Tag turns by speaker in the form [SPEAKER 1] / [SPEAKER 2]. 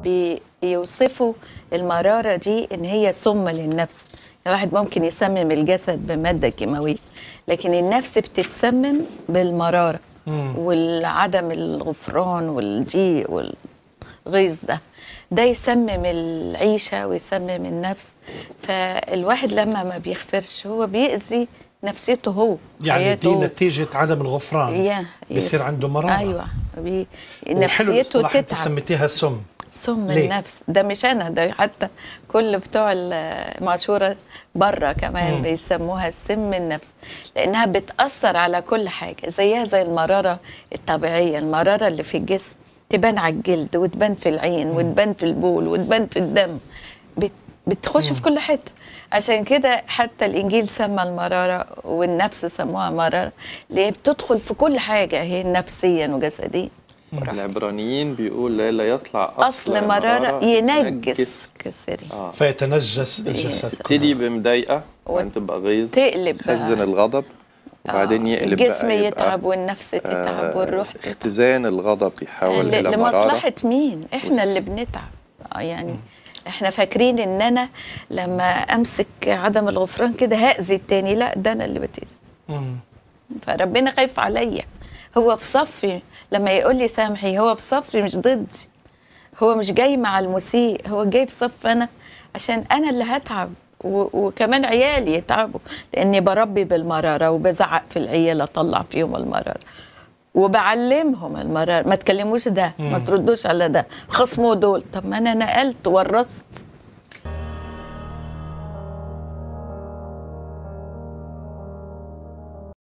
[SPEAKER 1] بيوصفوا المرارة دي إن هي سم للنفس الواحد ممكن يسمم الجسد بمادة كيماوية لكن النفس بتتسمم بالمرارة والعدم الغفران والضيق والغيظ ده ده يسمم العيشة ويسمم النفس فالواحد لما ما بيغفرش هو بيأذي نفسيته هو
[SPEAKER 2] يعني دي
[SPEAKER 1] حياته هو.
[SPEAKER 2] نتيجة عدم الغفران
[SPEAKER 1] يا-
[SPEAKER 2] بيصير
[SPEAKER 1] يس.
[SPEAKER 2] عنده مرارة
[SPEAKER 1] ايوه بي...
[SPEAKER 2] وحلو
[SPEAKER 1] نفسيته
[SPEAKER 2] الاصطلاح انت
[SPEAKER 1] تتعب
[SPEAKER 2] سميتيها سم
[SPEAKER 1] سم
[SPEAKER 2] ليه؟
[SPEAKER 1] النفس ده مش انا ده حتى كل بتوع المعشوره بره كمان
[SPEAKER 2] مم.
[SPEAKER 1] بيسموها سم النفس لانها بتاثر على كل حاجه زيها زي المراره الطبيعيه المراره اللي في الجسم تبان على الجلد وتبان في العين وتبان في البول وتبان في الدم بت... بتخش في كل حته عشان كده حتى الانجيل سمى المراره والنفس سموها مراره اللي هي بتدخل في كل حاجه هي نفسيا وجسديا
[SPEAKER 3] العبرانيين بيقول لا لا يطلع
[SPEAKER 1] اصل مراره ينجس كسري
[SPEAKER 3] اه
[SPEAKER 2] فيتنجس الجسد
[SPEAKER 3] تبتدي بمضايقه
[SPEAKER 1] و-
[SPEAKER 3] وبعدين تبقى غيظ
[SPEAKER 1] تقلب بقى.
[SPEAKER 3] تخزن الغضب وبعدين
[SPEAKER 1] آه،
[SPEAKER 3] يقلب
[SPEAKER 1] الجسم
[SPEAKER 3] بقى يبقى
[SPEAKER 1] يتعب والنفس تتعب
[SPEAKER 3] آه،
[SPEAKER 1] والروح تتعب
[SPEAKER 3] اختزان الغضب يحول
[SPEAKER 1] ل-
[SPEAKER 3] الى مراره
[SPEAKER 1] لمصلحة مين؟ احنا
[SPEAKER 3] والس-
[SPEAKER 1] اللي بنتعب آه، يعني احنا فاكرين ان انا لما امسك عدم الغفران كده هاذي التاني لا ده انا اللي بتاذي
[SPEAKER 2] مم.
[SPEAKER 1] فربنا خايف عليا هو في صفي لما يقول لي سامحي هو في صفي مش ضدي هو مش جاي مع المسيء هو جاي في صف انا عشان انا اللي هتعب و- وكمان عيالي يتعبوا لاني بربي بالمراره وبزعق في العيال اطلع فيهم المراره وبعلمهم المراره ما تكلموش ده ما تردوش على ده خصموا دول طب ما انا نقلت ورثت